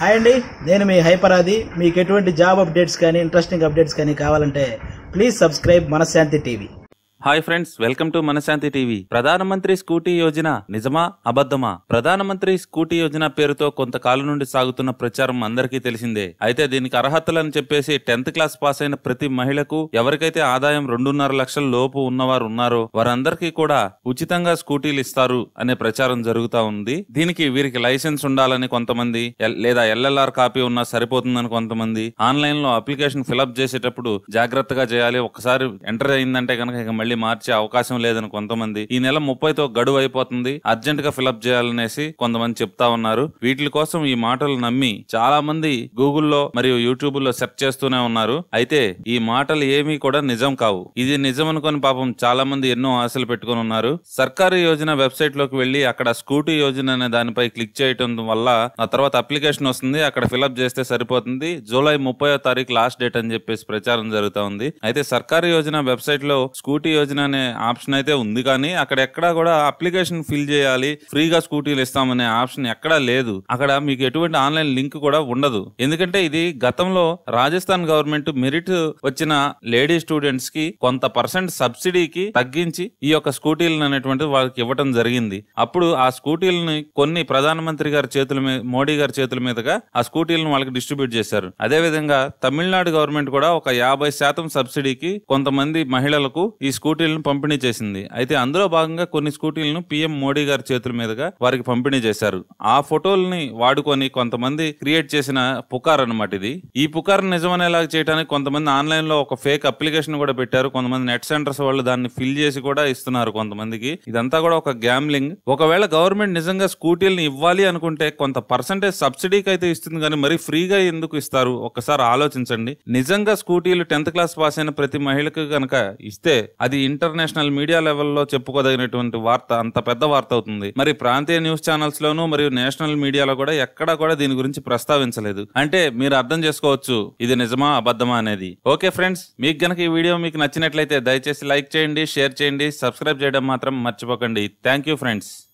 hi అండి నేను మీ హైపరాది మీకు ఎటువంటి జాబ్ అప్డేట్స్ కానీ ఇంట్రెస్టింగ్ అప్డేట్స్ కానీ కావాలంటే please subscribe Manashanti TV hi friends welcome to Manashanti TV ప్రధానమంత్రి స్కూటీ యోజన నిజమా అబద్ధమా ప్రధానమంత్రి స్కూటీ యోజన పేరుతో కొంతకాలం నుండి సాగుతున్న ప్రచారం అందరికీ తెలిసిందే అయితే దీనికి అర్హతలని చెప్పేసి టెన్త్ క్లాస్ పాస్ అయిన ప్రతి మహిళకు ఎవరికైతే ఆదాయం రెండున్నర లక్షల లోపు ఉన్నవారు ఉన్నారో వారందరికీ కూడా ఉచితంగా స్కూటీలు ఇస్తారు అనే ప్రచారం జరుగుతా ఉంది దీనికి వీరికి లైసెన్స్ ఉండాలని కొంతమంది ఎల్- లేదా ఎల్ఎల్ఆర్ కాపీ ఉన్నా సరిపోతుందని కొంతమంది ఆన్లైన్ లో అప్లికేషన్ ఫిలప్ చేసేటప్పుడు జాగ్రత్తగా చేయాలి ఒకసారి ఎంటర్ అయిందంటే కనుక ఇక మళ్ళీ మార్చే అవకాశం లేదని కొంతమంది ఈ నెల ముప్పైతో గడువు అయిపోతుంది అర్జెంట్ గా ఫిలప్ చేయాలనేసి కొంతమంది చెప్తా ఉన్నారు వీటి కోసం ఈ మాటలు నమ్మి చాలా మంది గూగుల్లో మరియు యూట్యూబ్ లో సెర్చ్ చేస్తూనే ఉన్నారు అయితే ఈ మాటలు ఏమీ కూడా నిజం కావు ఇది నిజం అనుకొని పాపం చాలా మంది ఎన్నో ఆశలు పెట్టుకొని ఉన్నారు సర్కారు యోజన వెబ్సైట్ లోకి వెళ్లి అక్కడ స్కూటీ యోజన అనే దానిపై క్లిక్ చేయటం వల్ల ఆ తర్వాత అప్లికేషన్ వస్తుంది అక్కడ ఫిలప్ చేస్తే సరిపోతుంది జూలై ముప్పై తారీఖు లాస్ట్ డేట్ అని చెప్పేసి ప్రచారం జరుగుతా ఉంది అయితే సర్కారు యోజన వెబ్సైట్ లో స్కూటీ యోజన అనే ఆప్షన్ అయితే ఉంది కానీ అక్కడ ఎక్కడా కూడా అప్లికేషన్ ఫిల్ చేయాలి ఫ్రీగా స్కూటీలు ఇస్తామనే ఆప్షన్ ఎక్కడా లేదు అక్కడ మీకు ఎటువంటి ఆన్లైన్ లింక్ కూడా ఉండదు ఎందుకంటే ఇది గతంలో రాజస్థాన్ గవర్నమెంట్ మెరిట్ వచ్చిన లేడీ స్టూడెంట్స్ కి కొంత పర్సెంట్ సబ్సిడీకి తగ్గించి ఈ యొక్క స్కూటీలను అనేటువంటి వాళ్ళకి ఇవ్వటం జరిగింది అప్పుడు ఆ స్కూటీలని కొన్ని ప్రధానమంత్రి గారి చేతుల మీద మోడీ గారి చేతుల మీదుగా ఆ స్కూటీలను వాళ్ళకి డిస్ట్రిబ్యూట్ చేశారు అదే విధంగా తమిళనాడు గవర్నమెంట్ కూడా ఒక యాభై శాతం సబ్సిడీకి కొంతమంది మహిళలకు ఈ స్కూటీలను పంపిణీ చేసింది అయితే అందులో భాగంగా కొన్ని స్కూటీలను పిఎం మోడీ గారి చేతుల మీదుగా వారికి పంపిణీ చేశారు ఆ ఫోటోల్ని వాడుకొని కొంతమంది క్రియేట్ చేసిన పుకార్ అన్నమాట ఇది ఈ పుకార్ నిజమనేలాగా చేయడానికి కొంతమంది ఆన్లైన్ లో ఒక ఫేక్ అప్లికేషన్ కూడా పెట్టారు కొంతమంది నెట్ సెంటర్స్ వాళ్ళు దాన్ని ఫిల్ చేసి కూడా ఇస్తున్నారు కొంతమందికి ఇదంతా కూడా ఒక గ్యామ్లింగ్ ఒకవేళ గవర్నమెంట్ నిజంగా స్కూటీలను ఇవ్వాలి అనుకుంటే కొంత పర్సంటేజ్ సబ్సిడీకి అయితే ఇస్తుంది కానీ మరి ఫ్రీగా ఎందుకు ఇస్తారు ఒక్కసారి ఆలోచించండి నిజంగా స్కూటీలు టెన్త్ క్లాస్ పాస్ అయిన ప్రతి మహిళకు గనక ఇస్తే అది ఇంటర్నేషనల్ మీడియా లెవెల్లో చెప్పుకోదగినటువంటి వార్త అంత పెద్ద వార్త అవుతుంది మరి ప్రాంతీయ న్యూస్ ఛానల్స్ లోను మరియు నేషనల్ మీడియాలో కూడా ఎక్కడా కూడా దీని గురించి ప్రస్తావించలేదు అంటే మీరు అర్థం చేసుకోవచ్చు ఇది నిజమా అబద్ధమా అనేది ఓకే ఫ్రెండ్స్ మీకు గనక ఈ వీడియో మీకు నచ్చినట్లయితే దయచేసి లైక్ చేయండి షేర్ చేయండి సబ్స్క్రైబ్ చేయడం మాత్రం మర్చిపోకండి థ్యాంక్ యూ ఫ్రెండ్స్